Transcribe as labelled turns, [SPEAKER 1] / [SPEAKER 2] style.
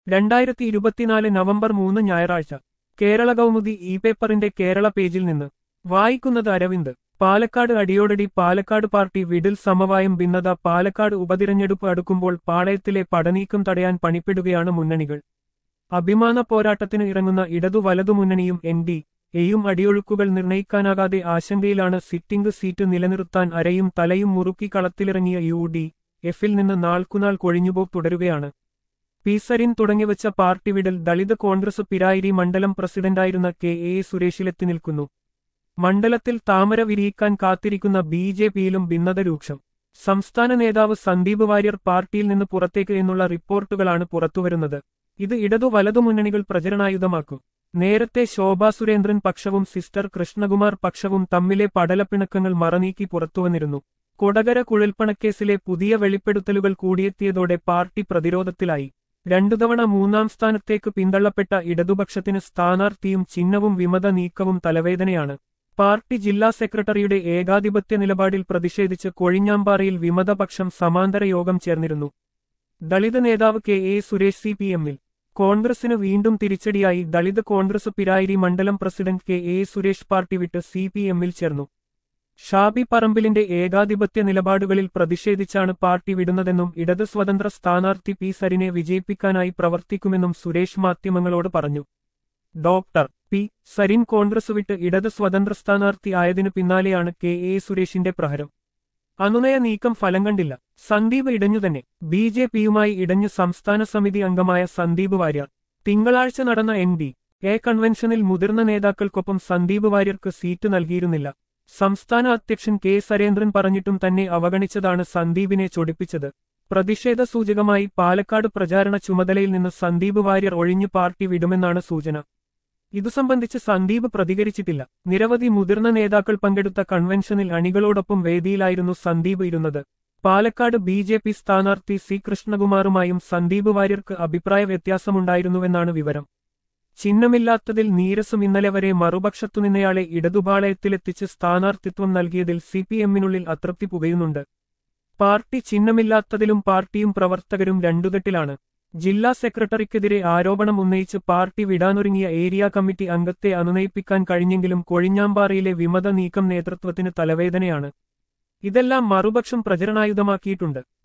[SPEAKER 1] രണ്ടായിരത്തി ഇരുപത്തിനാല് നവംബർ മൂന്ന് ഞായറാഴ്ച കേരള കൗമുദി ഇ പേപ്പറിന്റെ കേരള പേജിൽ നിന്ന് വായിക്കുന്നത് അരവിന്ദ് പാലക്കാട് അടിയോടടി പാലക്കാട് പാർട്ടി വിടിൽ സമവായം ഭിന്നത പാലക്കാട് ഉപതിരഞ്ഞെടുപ്പ് അടുക്കുമ്പോൾ പാളയത്തിലെ പടനീക്കം തടയാൻ പണിപ്പെടുകയാണ് മുന്നണികൾ അഭിമാന പോരാട്ടത്തിന് ഇറങ്ങുന്ന ഇടതു വലതു മുന്നണിയും എൻ ഡി എയും അടിയൊഴുക്കുകൾ നിർണയിക്കാനാകാതെ ആശങ്കയിലാണ് സിറ്റിംഗ് സീറ്റ് നിലനിർത്താൻ അരയും തലയും മുറുക്കി കളത്തിലിറങ്ങിയ യു ഡി എഫിൽ നിന്ന് നാൾക്കുനാൾ കൊഴിഞ്ഞുപോക്ക് തുടരുകയാണ് പി സരിൻ തുടങ്ങിവച്ച പാർട്ടി വിടൽ ദളിത് കോൺഗ്രസ് പിരായിരി മണ്ഡലം പ്രസിഡന്റായിരുന്ന കെ എ സുരേഷിലെത്തി നിൽക്കുന്നു മണ്ഡലത്തിൽ താമര വിരിയിക്കാൻ കാത്തിരിക്കുന്ന ബി ജെ പിയിലും ഭിന്നത രൂക്ഷം സംസ്ഥാന നേതാവ് സന്ദീപ് വാര്യർ പാർട്ടിയിൽ നിന്ന് പുറത്തേക്ക് എന്നുള്ള റിപ്പോർട്ടുകളാണ് പുറത്തുവരുന്നത് ഇത് ഇടതു വലതു മുന്നണികൾ പ്രചരണായുധമാക്കും നേരത്തെ ശോഭാ സുരേന്ദ്രൻ പക്ഷവും സിസ്റ്റർ കൃഷ്ണകുമാർ പക്ഷവും തമ്മിലെ പടലപ്പിണക്കങ്ങൾ മറനീക്കി പുറത്തുവന്നിരുന്നു കൊടകര കുഴൽപ്പണക്കേസിലെ പുതിയ വെളിപ്പെടുത്തലുകൾ കൂടിയെത്തിയതോടെ പാർട്ടി പ്രതിരോധത്തിലായി രണ്ടു തവണ മൂന്നാം സ്ഥാനത്തേക്ക് പിന്തള്ളപ്പെട്ട ഇടതുപക്ഷത്തിന് സ്ഥാനാർത്ഥിയും ചിഹ്നവും വിമത നീക്കവും തലവേദനയാണ് പാർട്ടി ജില്ലാ സെക്രട്ടറിയുടെ ഏകാധിപത്യ നിലപാടിൽ പ്രതിഷേധിച്ച് കൊഴിഞ്ഞാമ്പാറയിൽ വിമതപക്ഷം സമാന്തര യോഗം ചേർന്നിരുന്നു ദളിത് നേതാവ് K A Suresh C P എമ്മിൽ കോൺഗ്രസിന് വീണ്ടും തിരിച്ചടിയായി ദളിത് കോൺഗ്രസ് പിരായിരി മണ്ഡലം president K A Suresh party വിട്ട് സി പി എമ്മിൽ ചേർന്നു ഷാബി പറമ്പിലിന്റെ ഏകാധിപത്യ നിലപാടുകളിൽ പ്രതിഷേധിച്ചാണ് പാർട്ടി വിടുന്നതെന്നും ഇടത് സ്വതന്ത്ര സ്ഥാനാർത്ഥി പി സരിനെ വിജയിപ്പിക്കാനായി പ്രവർത്തിക്കുമെന്നും സുരേഷ് മാധ്യമങ്ങളോട് പറഞ്ഞു ഡോക്ടർ പി സരിൻ കോൺഗ്രസ് വിട്ട് ഇടത് സ്വതന്ത്ര സ്ഥാനാർത്ഥി ആയതിനു പിന്നാലെയാണ് കെ എ സുരേഷിന്റെ പ്രഹരം അനുനയ നീക്കം ഫലം കണ്ടില്ല സന്ദീപ് ഇടഞ്ഞുതന്നെ ബി ജെ പിയുമായി ഇടഞ്ഞു സംസ്ഥാന സമിതി അംഗമായ സന്ദീപ് വാര്യർ തിങ്കളാഴ്ച നടന്ന എൻ ഡി എ കൺവെൻഷനിൽ മുതിർന്ന നേതാക്കൾക്കൊപ്പം സന്ദീപ് വാര്യർക്ക് സീറ്റ് നൽകിയിരുന്നില്ല സംസ്ഥാന അധ്യക്ഷൻ കെ സരേന്ദ്രൻ പറഞ്ഞിട്ടും തന്നെ അവഗണിച്ചതാണ് സന്ദീപിനെ ചൊടിപ്പിച്ചത് പ്രതിഷേധ സൂചകമായി പാലക്കാട് പ്രചാരണ ചുമതലയിൽ നിന്ന് സന്ദീപ് വാര്യർ ഒഴിഞ്ഞു പാർട്ടി വിടുമെന്നാണ് സൂചന ഇതു സംബന്ധിച്ച് സന്ദീപ് പ്രതികരിച്ചിട്ടില്ല നിരവധി മുതിർന്ന നേതാക്കൾ പങ്കെടുത്ത കൺവെൻഷനിൽ അണികളോടൊപ്പം വേദിയിലായിരുന്നു സന്ദീപ് ഇരുന്നത് പാലക്കാട് ബി ജെ പി സ്ഥാനാർത്ഥി സി കൃഷ്ണകുമാറുമായും സന്ദീപ് വാര്യർക്ക് അഭിപ്രായ വ്യത്യാസമുണ്ടായിരുന്നുവെന്നാണ് വിവരം ചിഹ്നമില്ലാത്തതിൽ നീരസും ഇന്നലെ വരെ മറുപക്ഷത്തുനിന്നയാളെ ഇടതുപാളയത്തിലെത്തിച്ച് സ്ഥാനാർത്ഥിത്വം നൽകിയതിൽ സി പി എമ്മിനുള്ളിൽ അതൃപ്തി പുകയുന്നുണ്ട് പാർട്ടി ചിഹ്നമില്ലാത്തതിലും പാർട്ടിയും പ്രവർത്തകരും രണ്ടുകെട്ടിലാണ് ജില്ലാ സെക്രട്ടറിക്കെതിരെ ആരോപണം ഉന്നയിച്ച് പാർട്ടി വിടാനൊരുങ്ങിയ ഏരിയ കമ്മിറ്റി അംഗത്തെ അനുനയിപ്പിക്കാൻ കഴിഞ്ഞെങ്കിലും കൊഴിഞ്ഞാമ്പാറയിലെ വിമത നീക്കം നേതൃത്വത്തിന് തലവേദനയാണ് ഇതെല്ലാം മറുപക്ഷം പ്രചരണായുധമാക്കിയിട്ടുണ്ട്